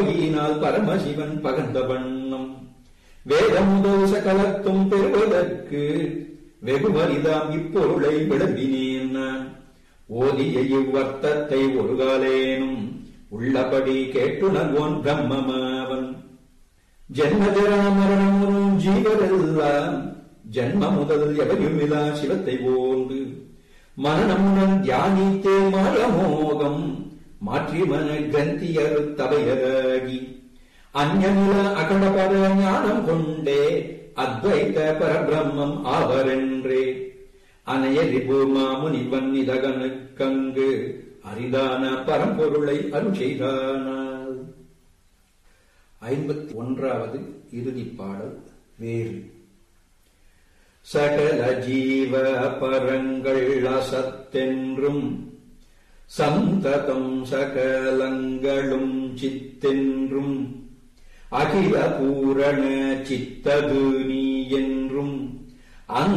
ஈனால் பரமசிவன் பகர்ந்த வண்ணம் வேதமுதல் சகலத்தும் பெறுவதற்கு வெகுமரிதாம் இப்பொருளை விளம்பினேன் நான் ஓதிய இவ்வர்த்தத்தை ஒரு காலேனும் உள்ளபடி கேட்டுணர்வோன் பிரம்மமாவன் ஜென்மஜராமரணமுறும் ஜீவரெல்லாம் ஜன்ம முதல் எவையுமிலா சிவத்தை ஓர்ந்து மரணமுடன் தியானித்தே மாயமோகம் மாற்றி மன கிரந்தியர் தவையராகி அந்நில அகண்டபர ஞானம் கொண்டே அத்வைத பரபிரம்மம் ஆவரென்றே அனைய ரிபு மாமுனிவன் இதகனுக்கங்கு அரிதான பரம்பொருளை அருள் செய்தானால் ஐம்பத்தி ஒன்றாவது இறுதிப் பாடல் வேறு சகல ஜீவ பரங்கள் அசத்தென்றும் சந்ததம் சகலங்களும் சித்தென்றும் அகில பூரண சித்தது நீ என்றும் அந்த